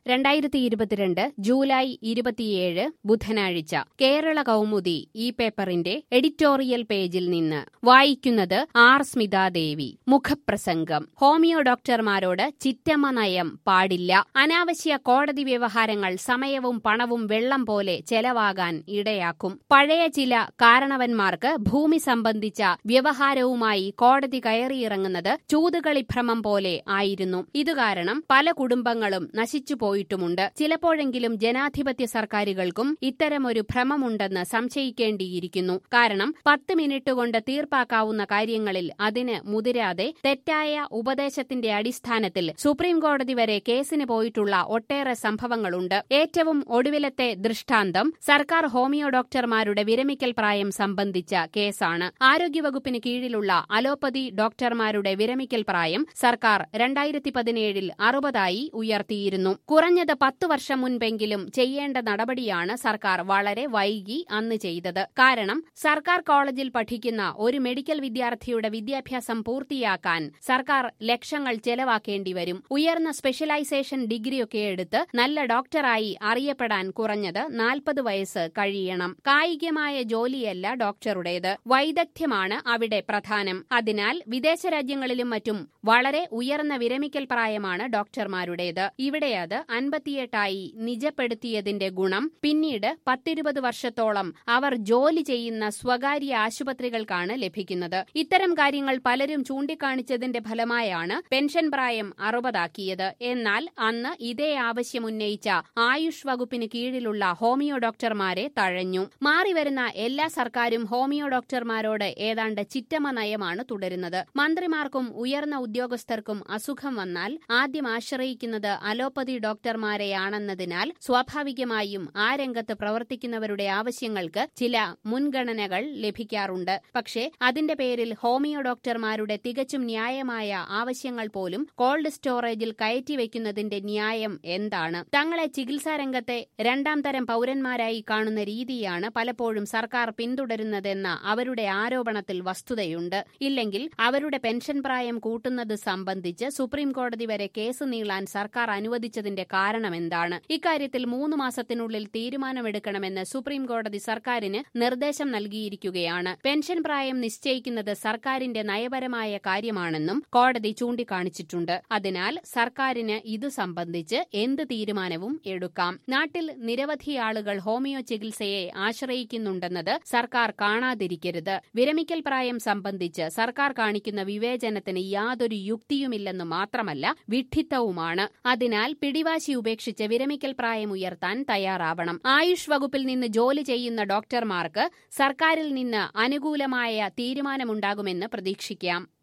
രണ്ടായിരത്തി ഇരുപത്തിരണ്ട് ജൂലൈ ഇരുപത്തിയേഴ് ബുധനാഴ്ച കേരള കൗമുദി ഈ പേപ്പറിന്റെ എഡിറ്റോറിയൽ പേജിൽ നിന്ന് വായിക്കുന്നത് ആർ സ്മിതാദേവി മുഖപ്രസംഗം ഹോമിയോ ഡോക്ടർമാരോട് ചിറ്റമ്മ നയം പാടില്ല അനാവശ്യ കോടതി വ്യവഹാരങ്ങൾ സമയവും പണവും വെള്ളം പോലെ ചെലവാകാൻ ഇടയാക്കും പഴയ ചില കാരണവന്മാർക്ക് ഭൂമി സംബന്ധിച്ച വ്യവഹാരവുമായി കോടതി കയറിയിറങ്ങുന്നത് ചൂതുകളിഭ്രമം പോലെ ആയിരുന്നു ഇതുകാരണം പല കുടുംബങ്ങളും നശിച്ചു പോയിട്ടുമുണ്ട് ചിലപ്പോഴെങ്കിലും ജനാധിപത്യ സർക്കാരുകൾക്കും ഇത്തരമൊരു ഭ്രമമുണ്ടെന്ന് സംശയിക്കേണ്ടിയിരിക്കുന്നു കാരണം പത്ത് മിനിറ്റ് കൊണ്ട് തീർപ്പാക്കാവുന്ന കാര്യങ്ങളിൽ അതിന് മുതിരാതെ തെറ്റായ ഉപദേശത്തിന്റെ അടിസ്ഥാനത്തിൽ സുപ്രീം കോടതി വരെ കേസിന് പോയിട്ടുള്ള ഒട്ടേറെ സംഭവങ്ങളുണ്ട് ഏറ്റവും ഒടുവിലത്തെ ദൃഷ്ടാന്തം സർക്കാർ ഹോമിയോ ഡോക്ടർമാരുടെ വിരമിക്കൽ പ്രായം സംബന്ധിച്ച കേസാണ് ആരോഗ്യവകുപ്പിന് കീഴിലുള്ള അലോപ്പതി ഡോക്ടർമാരുടെ വിരമിക്കൽ പ്രായം സർക്കാർ രണ്ടായിരത്തി പതിനേഴിൽ അറുപതായി ഉയർത്തിയിരുന്നു കുറഞ്ഞത് പത്തു വർഷം മുൻപെങ്കിലും ചെയ്യേണ്ട നടപടിയാണ് സർക്കാർ വളരെ വൈകി അന്ന് ചെയ്തത് കാരണം സർക്കാർ കോളേജിൽ പഠിക്കുന്ന ഒരു മെഡിക്കൽ വിദ്യാർത്ഥിയുടെ വിദ്യാഭ്യാസം പൂർത്തിയാക്കാൻ സർക്കാർ ലക്ഷങ്ങൾ ചെലവാക്കേണ്ടി വരും ഉയർന്ന സ്പെഷ്യലൈസേഷൻ ഡിഗ്രിയൊക്കെ എടുത്ത് നല്ല ഡോക്ടറായി അറിയപ്പെടാൻ കുറഞ്ഞത് നാൽപ്പത് വയസ്സ് കഴിയണം കായികമായ ജോലിയല്ല ഡോക്ടറുടേത് വൈദഗ്ധ്യമാണ് അവിടെ പ്രധാനം അതിനാൽ വിദേശ രാജ്യങ്ങളിലും മറ്റും വളരെ ഉയർന്ന വിരമിക്കൽ പ്രായമാണ് ഡോക്ടർമാരുടേത് ഇവിടെ അത് അൻപത്തിയെട്ടായി നിജപ്പെടുത്തിയതിന്റെ ഗുണം പിന്നീട് പത്തിരുപത് വർഷത്തോളം അവർ ജോലി ചെയ്യുന്ന സ്വകാര്യ ആശുപത്രികൾക്കാണ് ലഭിക്കുന്നത് ഇത്തരം കാര്യങ്ങൾ പലരും ചൂണ്ടിക്കാണിച്ചതിന്റെ ഫലമായാണ് പെൻഷൻ പ്രായം അറുപതാക്കിയത് എന്നാൽ അന്ന് ഇതേ ആവശ്യം ഉന്നയിച്ച ആയുഷ് വകുപ്പിന് കീഴിലുള്ള ഹോമിയോ ഡോക്ടർമാരെ തഴഞ്ഞു മാറിവരുന്ന എല്ലാ സർക്കാരും ഹോമിയോ ഡോക്ടർമാരോട് ഏതാണ്ട് ചിറ്റമ്മ നയമാണ് തുടരുന്നത് മന്ത്രിമാർക്കും ഉയർന്ന ഉദ്യോഗസ്ഥർക്കും അസുഖം വന്നാൽ ആദ്യം ആശ്രയിക്കുന്നത് അലോപ്പതി ഡോക്ടർമാരെയാണെന്നതിനാൽ സ്വാഭാവികമായും ആ രംഗത്ത് പ്രവർത്തിക്കുന്നവരുടെ ആവശ്യങ്ങൾക്ക് ചില മുൻഗണനകൾ ലഭിക്കാറുണ്ട് പക്ഷേ അതിന്റെ പേരിൽ ഹോമിയോ ഡോക്ടർമാരുടെ തികച്ചും ന്യായമായ ആവശ്യങ്ങൾ പോലും കോൾഡ് സ്റ്റോറേജിൽ കയറ്റിവെക്കുന്നതിന്റെ ന്യായം എന്താണ് തങ്ങളെ ചികിത്സാ രംഗത്തെ രണ്ടാം തരം പൌരന്മാരായി കാണുന്ന രീതിയാണ് പലപ്പോഴും സർക്കാർ പിന്തുടരുന്നതെന്ന അവരുടെ ആരോപണത്തിൽ വസ്തുതയുണ്ട് ഇല്ലെങ്കിൽ അവരുടെ പെൻഷൻ പ്രായം കൂട്ടുന്നത് സംബന്ധിച്ച് സുപ്രീം കോടതി വരെ കേസ് നീളാൻ സർക്കാർ അനുവദിച്ചതിന്റെ കാരണമെന്താണ് ഇക്കാര്യത്തിൽ മൂന്ന് മാസത്തിനുള്ളിൽ തീരുമാനമെടുക്കണമെന്ന് സുപ്രീം കോടതി സർക്കാരിന് നിർദ്ദേശം നൽകിയിരിക്കുകയാണ് പെൻഷൻ പ്രായം നിശ്ചയിക്കുന്നത് സർക്കാരിന്റെ നയപരമായ കാര്യമാണെന്നും കോടതി ചൂണ്ടിക്കാണിച്ചിട്ടുണ്ട് അതിനാൽ സർക്കാരിന് ഇത് സംബന്ധിച്ച് എന്ത് തീരുമാനവും എടുക്കാം നാട്ടിൽ നിരവധി ആളുകൾ ഹോമിയോ ചികിത്സയെ ആശ്രയിക്കുന്നുണ്ടെന്നത് സർക്കാർ കാണാതിരിക്കരുത് വിരമിക്കൽ പ്രായം സംബന്ധിച്ച് സർക്കാർ കാണിക്കുന്ന വിവേചനത്തിന് യാതൊരു യുക്തിയുമില്ലെന്ന് മാത്രമല്ല വിഡ്ഢിത്തവുമാണ് അതിനാൽ പിടിവാശി ഉപേക്ഷിച്ച് വിരമിക്കൽ പ്രായം ഉയർത്താൻ തയ്യാറാവണം ആയുഷ് വകുപ്പിൽ നിന്ന് ജോലി ചെയ്യുന്ന ഡോക്ടർമാർക്ക് സർക്കാരിൽ നിന്ന് അനുകൂലമായ തീരുമാനമുണ്ടാകുമെന്ന് പ്രതീക്ഷിക്കാം